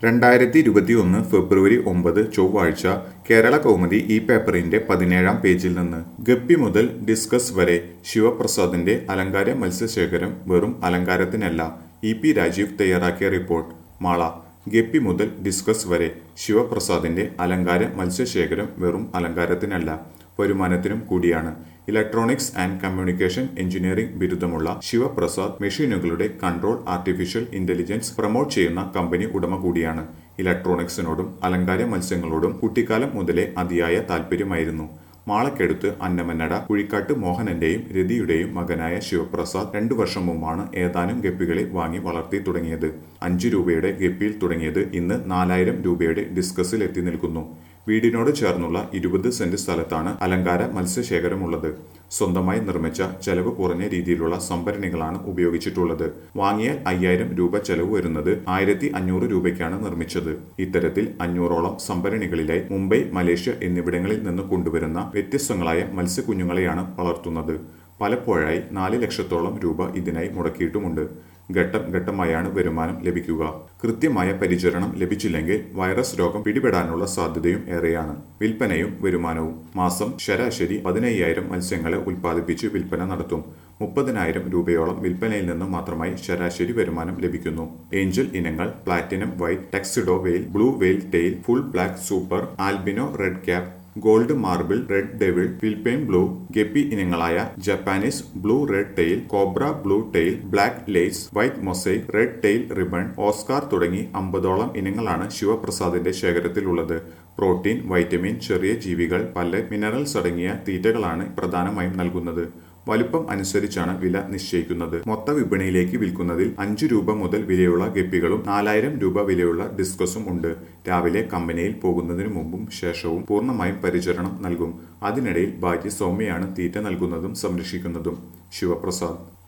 രണ്ടായിരത്തി ഇരുപത്തിയൊന്ന് ഫെബ്രുവരി ഒമ്പത് ചൊവ്വാഴ്ച കേരള കൗമുദി ഈ പേപ്പറിന്റെ പതിനേഴാം പേജിൽ നിന്ന് ഗപ്പി മുതൽ ഡിസ്കസ് വരെ ശിവപ്രസാദിന്റെ അലങ്കാര മത്സ്യശേഖരം വെറും അലങ്കാരത്തിനല്ല ഇ പി രാജീവ് തയ്യാറാക്കിയ റിപ്പോർട്ട് മാള ഗപ്പി മുതൽ ഡിസ്കസ് വരെ ശിവപ്രസാദിന്റെ അലങ്കാര മത്സ്യശേഖരം വെറും അലങ്കാരത്തിനല്ല വരുമാനത്തിനും കൂടിയാണ് ഇലക്ട്രോണിക്സ് ആൻഡ് കമ്മ്യൂണിക്കേഷൻ എഞ്ചിനീയറിംഗ് ബിരുദമുള്ള ശിവപ്രസാദ് മെഷീനുകളുടെ കൺട്രോൾ ആർട്ടിഫിഷ്യൽ ഇന്റലിജൻസ് പ്രൊമോട്ട് ചെയ്യുന്ന കമ്പനി ഉടമ കൂടിയാണ് ഇലക്ട്രോണിക്സിനോടും അലങ്കാര മത്സ്യങ്ങളോടും കുട്ടിക്കാലം മുതലേ അതിയായ താല്പര്യമായിരുന്നു മാളക്കെടുത്ത് അന്നമന്നട കുഴിക്കാട്ട് മോഹനന്റെയും രതിയുടെയും മകനായ ശിവപ്രസാദ് രണ്ടു വർഷം മുമ്പാണ് ഏതാനും ഗപ്പികളെ വാങ്ങി വളർത്തി തുടങ്ങിയത് അഞ്ചു രൂപയുടെ ഗപ്പിയിൽ തുടങ്ങിയത് ഇന്ന് നാലായിരം രൂപയുടെ ഡിസ്കസിൽ എത്തി നിൽക്കുന്നു വീടിനോട് ചേർന്നുള്ള ഇരുപത് സെന്റ് സ്ഥലത്താണ് അലങ്കാര മത്സ്യശേഖരമുള്ളത് സ്വന്തമായി നിർമ്മിച്ച ചെലവ് കുറഞ്ഞ രീതിയിലുള്ള സംഭരണികളാണ് ഉപയോഗിച്ചിട്ടുള്ളത് വാങ്ങിയാൽ അയ്യായിരം രൂപ ചെലവ് വരുന്നത് ആയിരത്തി അഞ്ഞൂറ് രൂപയ്ക്കാണ് നിർമ്മിച്ചത് ഇത്തരത്തിൽ അഞ്ഞൂറോളം സംഭരണികളിലായി മുംബൈ മലേഷ്യ എന്നിവിടങ്ങളിൽ നിന്ന് കൊണ്ടുവരുന്ന വ്യത്യസ്തങ്ങളായ മത്സ്യക്കുഞ്ഞുങ്ങളെയാണ് വളർത്തുന്നത് പലപ്പോഴായി നാല് ലക്ഷത്തോളം രൂപ ഇതിനായി മുടക്കിയിട്ടുമുണ്ട് ഘട്ടം ഘട്ടമായാണ് വരുമാനം ലഭിക്കുക കൃത്യമായ പരിചരണം ലഭിച്ചില്ലെങ്കിൽ വൈറസ് രോഗം പിടിപെടാനുള്ള സാധ്യതയും ഏറെയാണ് വിൽപ്പനയും വരുമാനവും മാസം ശരാശരി പതിനയ്യായിരം മത്സ്യങ്ങളെ ഉൽപ്പാദിപ്പിച്ച് വിൽപ്പന നടത്തും മുപ്പതിനായിരം രൂപയോളം വിൽപ്പനയിൽ നിന്ന് മാത്രമായി ശരാശരി വരുമാനം ലഭിക്കുന്നു ഏഞ്ചൽ ഇനങ്ങൾ platinum white tuxedo veil blue veil tail full black super albino red cap gold marble red devil Philippine blue guppy ഇനങ്ങളായ Japanese blue red tail cobra blue tail black lace white mosaic red tail ribbon Oscar തുടങ്ങി അമ്പതോളം ഇനങ്ങളാണ് ശിവപ്രസാദിന്റെ ശേഖരത്തിലുള്ളത് protein vitamin ചെറിയ ജീവികൾ പല minerals അടങ്ങിയ തീറ്റകളാണ് പ്രധാനമായും നൽകുന്നത് വലുപ്പം അനുസരിച്ചാണ് വില നിശ്ചയിക്കുന്നത് മൊത്ത വിപണിയിലേക്ക് വിൽക്കുന്നതിൽ അഞ്ചു രൂപ മുതൽ വിലയുള്ള ഗപ്പികളും നാലായിരം രൂപ വിലയുള്ള ഡിസ്കസും ഉണ്ട് രാവിലെ കമ്പനിയിൽ പോകുന്നതിനു മുമ്പും ശേഷവും പൂർണ്ണമായും പരിചരണം നൽകും അതിനിടയിൽ ഭാര്യ സൗമ്യയാണ് തീറ്റ നൽകുന്നതും സംരക്ഷിക്കുന്നതും ശിവപ്രസാദ്